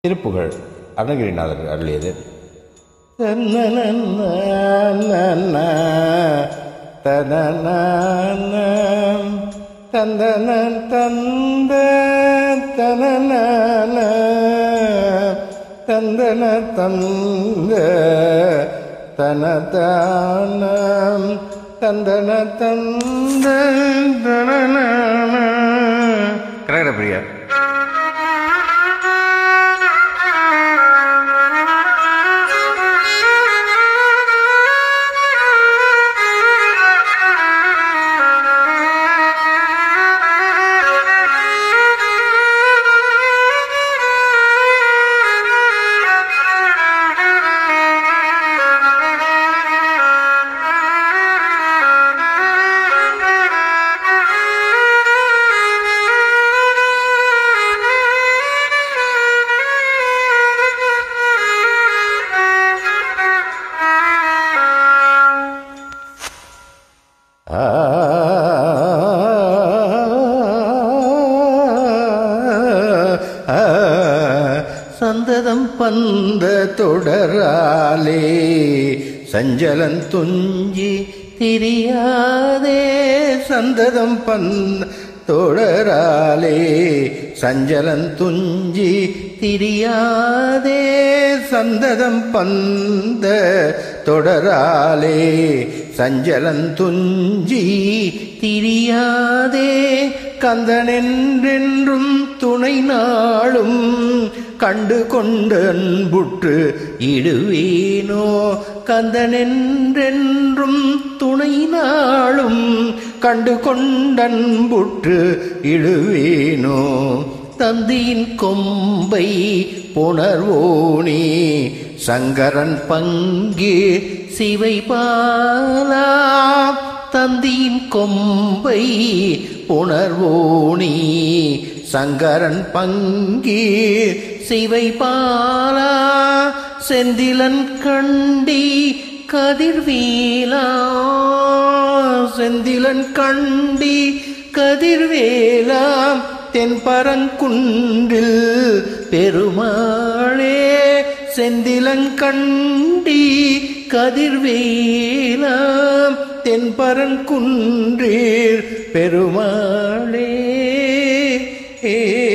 திருப்புகழ் அருணகிரிநாதர் அருளியது தந்தன தந்த தனன தந்தன தந்த தனதானம் தந்தன தந்த தனன கரகரப்பிரியா சந்ததம் பந்த தொடராலே சஞ்சலன் துஞ்சி திரியாதே சந்ததம் பந்த தொடராலே சஞ்சலன் துஞ்சி திரியாதே சந்ததம் பந்த தொடராலே சஞ்சலன் துஞ்சி திரியாதே கந்தனென்றென்றும் துணை நாளும் கண்டு கொண்டு அன்புற்று இடுவேனோ கந்தனென்றென்றும் துணை நாளும் கண்டு கொண்டன்புற்று இடுவேனோ தந்தியின் கொம்பை புணர்வோனே சங்கரன் பங்கே சிவை பாலா தந்தியின் கொம்பை புணர்வோனி சங்கரன் பங்கி சிவை பாலா செந்திலன் கண்டி கதிர்வேலா செந்திலன் கண்டி கதிர்வேலா தென்பரங்குன்றில் பெருமாளே செந்திலங்கண்டி கதிர்வேலா தென்பரங்குன்றீர் பெருமாளே ஏ